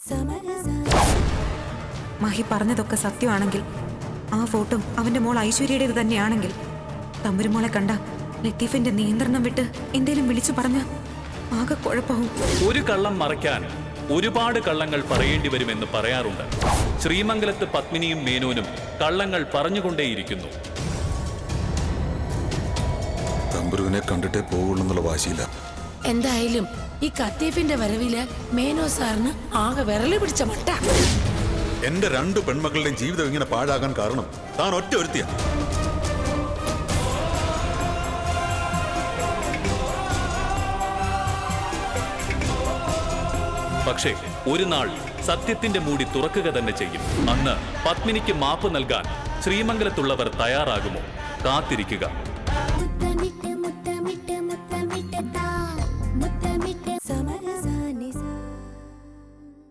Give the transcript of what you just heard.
മഹി പറഞ്ഞതൊക്കെ സത്യമാണെങ്കിൽ ആ ഫോട്ടോ അവന്റെ മോൾ ഐശ്വര്യയുടേത് തന്നെയാണെങ്കിൽ തമ്പുരുമോളെ കണ്ട ലത്തീഫിന്റെ നിയന്ത്രണം വിട്ട് എന്തേലും വിളിച്ചു പറഞ്ഞ ആകെ കുഴപ്പവും ഒരു കള്ളം മറയ്ക്കാൻ ഒരുപാട് കള്ളങ്ങൾ പറയേണ്ടി വരുമെന്ന് പറയാറുണ്ട് ശ്രീമംഗലത്ത് പത്മിനിയും മേനോനും കള്ളങ്ങൾ പറഞ്ഞുകൊണ്ടേയിരിക്കുന്നു തമ്പുരുവിനെ കണ്ടിട്ടേ പോവുള്ളൂ എന്നുള്ള വാശിയില്ല എന്തായാലും ഈ കത്തീഫിന്റെ വരവില് മേനോ സാറിന് ആകെ വിരല് പിടിച്ച മട്ട എന്റെ രണ്ട് പെൺമക്കളുടെയും ജീവിതം ഇങ്ങനെ പാഴാകാൻ കാരണം താൻ ഒറ്റ ഒരുത്തിയ പക്ഷേ ഒരു നാൾ സത്യത്തിന്റെ മൂടി തുറക്കുക തന്നെ ചെയ്യും അന്ന് പത്മിനിക്ക് മാപ്പ് നൽകാൻ ശ്രീമംഗലത്തുള്ളവർ തയ്യാറാകുമോ കാത്തിരിക്കുക